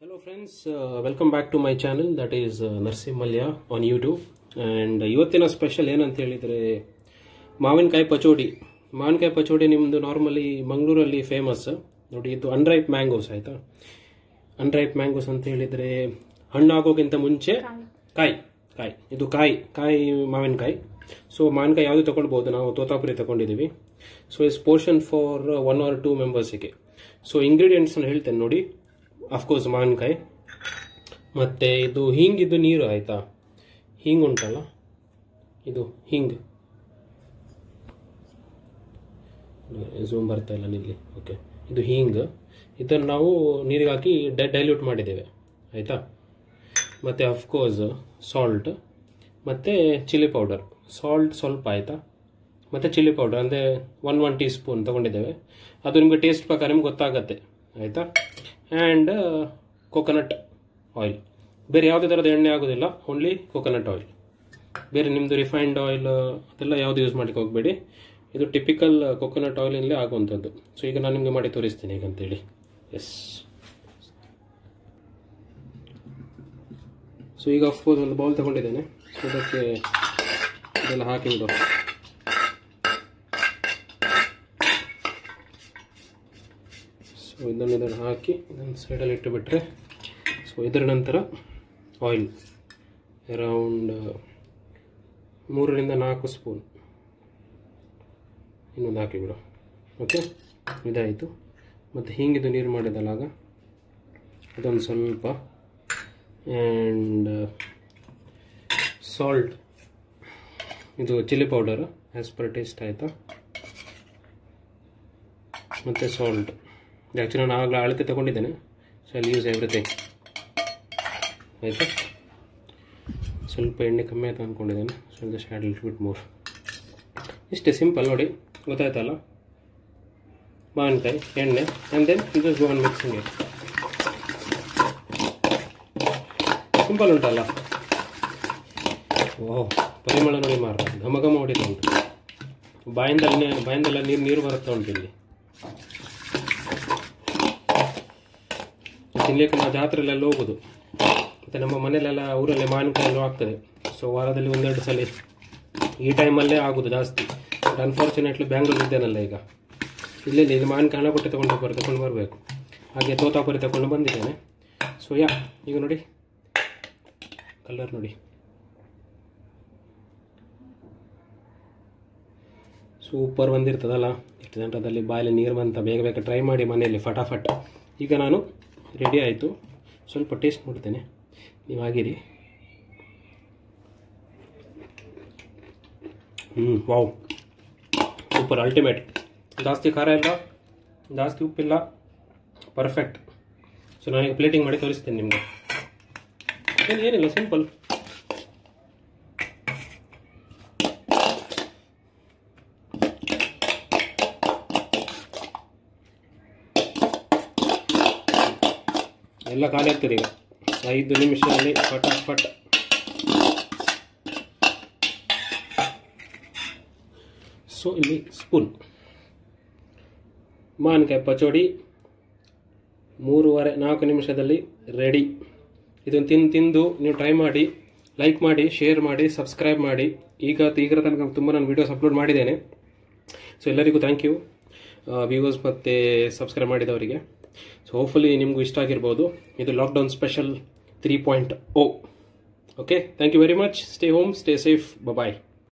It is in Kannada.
Hello friends, uh, welcome back to my channel that is uh, Narasimha Mallya on YouTube and ಇವತ್ತಿನ ಸ್ಪೆಷಲ್ ಏನಂತ ಹೇಳಿದರೆ ಮಾವಿನಕಾಯಿ ಪಚೋಡಿ ಮಾವಿನಕಾಯಿ ಪಚೋಡಿ ನಿಮ್ಮದು ನಾರ್ಮಲಿ ಮಂಗಳೂರಲ್ಲಿ ಫೇಮಸ್ ನೋಡಿ ಇದು ಅನ್ರೈಪ್ ಮ್ಯಾಂಗೋಸ್ ಆಯಿತಾ ಅನ್ರೈಪ್ ಮ್ಯಾಂಗೋಸ್ ಅಂತ ಹೇಳಿದರೆ ಹಣ್ಣಾಗೋಕ್ಕಿಂತ ಮುಂಚೆ ಕಾಯಿ ಕಾಯಿ ಇದು ಕಾಯಿ ಕಾಯಿ ಮಾವಿನಕಾಯಿ ಸೊ ಮಾವಿನಕಾಯಿ ಯಾವುದು ತಗೊಳ್ಬೋದು ನಾವು ತೋತಾಪುರಿ ತಗೊಂಡಿದ್ದೀವಿ so is portion for one or two ಮೆಂಬರ್ಸಿಗೆ ಸೊ ಇಂಗ್ರೀಡಿಯೆಂಟ್ಸ್ನ ಹೇಳ್ತೇನೆ ನೋಡಿ ಅಫ್ಕೋರ್ಸ್ ಮಾವಿನಕಾಯಿ ಮತ್ತು ಇದು ಹಿಂಗಿದ್ದು ನೀರು ಆಯಿತಾ ಹಿಂಗ್ ಉಂಟಲ್ಲ ಇದು ಹಿಂಗ್ ಝೂಮ್ ಬರ್ತಾ ಇಲ್ಲ ನಿಲ್ಲಿ ಓಕೆ ಇದು ಹಿಂಗ್ ಇದನ್ನು ನಾವು ನೀರಿಗೆ ಹಾಕಿ ಡೈ ಡೈಲ್ಯೂಟ್ ಮಾಡಿದ್ದೇವೆ ಆಯಿತಾ ಮತ್ತು ಅಫ್ಕೋರ್ಸ್ ಸಾಲ್ಟ್ ಮತ್ತು ಚಿಲ್ಲಿ ಪೌಡರ್ ಸಾಲ್ಟ್ ಸ್ವಲ್ಪ ಆಯಿತಾ ಮತ್ತು ಚಿಲ್ಲಿ ಪೌಡರ್ ಅಂದರೆ ಒನ್ ಒನ್ ಟೀ ಸ್ಪೂನ್ ತೊಗೊಂಡಿದ್ದೇವೆ ಅದು ನಿಮಗೆ ಟೇಸ್ಟ್ ಪ್ರಕಾರ ನಿಮ್ಗೆ ಗೊತ್ತಾಗತ್ತೆ ಆಯಿತಾ ಆ್ಯಂಡ್ ಕೋಕೋನಟ್ ಆಯಿಲ್ ಬೇರೆ ಯಾವುದೇ ಥರದ ಎಣ್ಣೆ ಆಗೋದಿಲ್ಲ ಓನ್ಲಿ ಕೋಕೋನಟ್ ಆಯಿಲ್ ಬೇರೆ ನಿಮ್ಮದು ರಿಫೈನ್ಡ್ ಆಯಿಲ್ ಅದೆಲ್ಲ ಯಾವುದು ಯೂಸ್ ಮಾಡಲಿಕ್ಕೆ ಹೋಗಬೇಡಿ ಇದು ಟಿಪಿಕಲ್ ಕೋಕೋನಟ್ ಆಯಿಲಿಂದಲೇ ಆಗುವಂಥದ್ದು ಸೊ ಈಗ ನಾನು ನಿಮಗೆ ಮಾಡಿ ತೋರಿಸ್ತೀನಿ ಈಗ ಅಂತೇಳಿ ಎಸ್ ಸೊ ಈಗ ಅಫ್ಕೋರ್ಸ್ ಒಂದು ಬೌಲ್ ತಗೊಂಡಿದ್ದೇನೆ ಸೊ ಅದಕ್ಕೆ ಇದೆಲ್ಲ ಹಾಕಿ ಬಿಡುವ ಸೊ ಇದನ್ನು ಇದನ್ನು ಹಾಕಿ ಇದನ್ನು ಸೈಡಲ್ಲಿ ಇಟ್ಟುಬಿಟ್ರೆ ಸೊ ಇದರ ನಂತರ ಆಯಿಲ್ ಅರೌಂಡ್ ಮೂರರಿಂದ ನಾಲ್ಕು ಸ್ಪೂನ್ ಇನ್ನೊಂದು ಹಾಕಿಬಿಡು ಓಕೆ ಇದಾಯಿತು ಮತ್ತು ಹೀಗಿದು ನೀರು ಮಾಡಿದಲ್ಲ ಆಗ ಅದೊಂದು ಸ್ವಲ್ಪ ಆ್ಯಂಡ್ ಸಾಲ್ಟ್ ಇದು chilli powder as per taste ಆಯಿತಾ ಮತ್ತು ಸಾಲ್ಟ್ ಆ್ಯಕ್ಚುಲಿ ನಾನು ಆಗಲೇ ಅಳತೆ ತೊಗೊಂಡಿದ್ದೇನೆ ಸೊ ಅಲ್ಲಿ ಯೂಸ್ ಎವ್ರಿಥಿಂಗ್ ಆಯಿತಾ ಸ್ವಲ್ಪ ಎಣ್ಣೆ ಕಮ್ಮಿ ಆಯ್ತು ಅಂದ್ಕೊಂಡಿದ್ದೇನೆ so just add little bit more ಇಷ್ಟೇ ಸಿಂಪಲ್ ನೋಡಿ ಗೊತ್ತಾಯ್ತಲ್ಲ ಮಾವಿನಕಾಯಿ ಎಣ್ಣೆ ಆ್ಯಂಡ್ ದೆನ್ ಇದು ಗೋವನ್ ಮಿಕ್ಸಿಂಗ್ ಸಿಂಪಲ್ ಉಂಟಲ್ಲ ಓಹ್ ಪರಿಮಳ ನೋಡಿ ಮಾರ ಘಮ ಘಮ ಹೊಡಿತಾ ಉಂಟು ಬಾಯಿಂದ ಬಾಯಿಂದೆಲ್ಲ ನೀರು ನೀರು ಬರುತ್ತಾ ಉಂಟು ಇಲ್ಲಿ ತಿನ್ಲಿಕ್ಕೆ ನಾವು ಜಾತ್ರೆಲೆಲ್ಲ ಹೋಗೋದು ಮತ್ತು ನಮ್ಮ ಮನೆಯಲ್ಲೆಲ್ಲ ಊರಲ್ಲಿ ಮಾವಿನಕಾಯಿ ಆಗ್ತದೆ ಸೊ ವಾರದಲ್ಲಿ ಒಂದೆರಡು ಸಲ ಈ ಟೈಮಲ್ಲೇ ಆಗೋದು ಜಾಸ್ತಿ ಬಟ್ ಅನ್ಫಾರ್ಚುನೇಟ್ಲಿ ಬ್ಯಾಂಗ್ಳೂರ್ ಇದ್ದೇನಲ್ಲ ಈಗ ಇಲ್ಲಿ ಇಲ್ಲಿ ಮಾವಿನಕಾಯಿ ಹಣ ಕೊಟ್ಟು ತಗೊಂಡು ಬರ್ ತಗೊಂಡು ಬರಬೇಕು ಹಾಗೆ ತೋತಾಪುರಿ ತಗೊಂಡು ಬಂದಿದ್ದೇನೆ ಸೊ ಯಾ ಈಗ ನೋಡಿ ಕಲರ್ ನೋಡಿ ಸೂಪರ್ ಬಂದಿರ್ತದಲ್ಲ ಇಷ್ಟು ಜನರದಲ್ಲಿ ಬಾಯಲ್ಲಿ ನೀರು ಬಂತ ಬೇಗ ಬೇಗ ಟ್ರೈ ಮಾಡಿ ಮನೆಯಲ್ಲಿ ಫಟಾಫಟ್ ಈಗ ನಾನು ರೆಡಿ ಆಯಿತು ಸ್ವಲ್ಪ ಟೇಸ್ಟ್ ಮಾಡ್ತೇನೆ ನೀವು ಆಗಿರಿ ಹ್ಞೂ ವಾವ್ ಸೂಪರ್ ಅಲ್ಟಿಮೇಟ್ ಜಾಸ್ತಿ ಖಾರ ಇಲ್ಲ ಜಾಸ್ತಿ ಉಪ್ಪಿಲ್ಲ ಪರ್ಫೆಕ್ಟ್ ಸೊ ನಾನೀಗ ಪ್ಲೇಟಿಂಗ್ ಮಾಡಿ ತೋರಿಸ್ತೇನೆ ನಿಮಗೆ ಏನು ಏನಿಲ್ಲ ಸಿಂಪಲ್ ಎಲ್ಲ ಖಾಲಿ ಆಗ್ತದೆ ಈಗ ಐದು ನಿಮಿಷದಲ್ಲಿ ಫಟಾಫಟ್ ಸೊ ಇಲ್ಲಿ ಸ್ಪೂನ್ ಮಾವಿನಕಾಯಿ ಪಚೋಡಿ ಮೂರುವರೆ ನಾಲ್ಕು ನಿಮಿಷದಲ್ಲಿ ರೆಡಿ ಇದನ್ನು ತಿಂದು ತಿಂದು ನೀವು ಟ್ರೈ ಮಾಡಿ ಲೈಕ್ ಮಾಡಿ ಶೇರ್ ಮಾಡಿ ಸಬ್ಸ್ಕ್ರೈಬ್ ಮಾಡಿ ಈಗ ಈಗ ತನಕ ತುಂಬ ನಾನು ವೀಡಿಯೋಸ್ ಅಪ್ಲೋಡ್ ಮಾಡಿದ್ದೇನೆ ಸೊ ಎಲ್ಲರಿಗೂ ಥ್ಯಾಂಕ್ ಯು ವ್ಯೂವರ್ಸ್ ಮತ್ತು ಸಬ್ಸ್ಕ್ರೈಬ್ ಮಾಡಿದವರಿಗೆ ಸೊ ಹೋಪ್ಫುಲಿ ನಿಮಗೂ ಇಷ್ಟ ಆಗಿರ್ಬೋದು ಇದು lockdown special three point o okay thank you very much stay home stay safe bye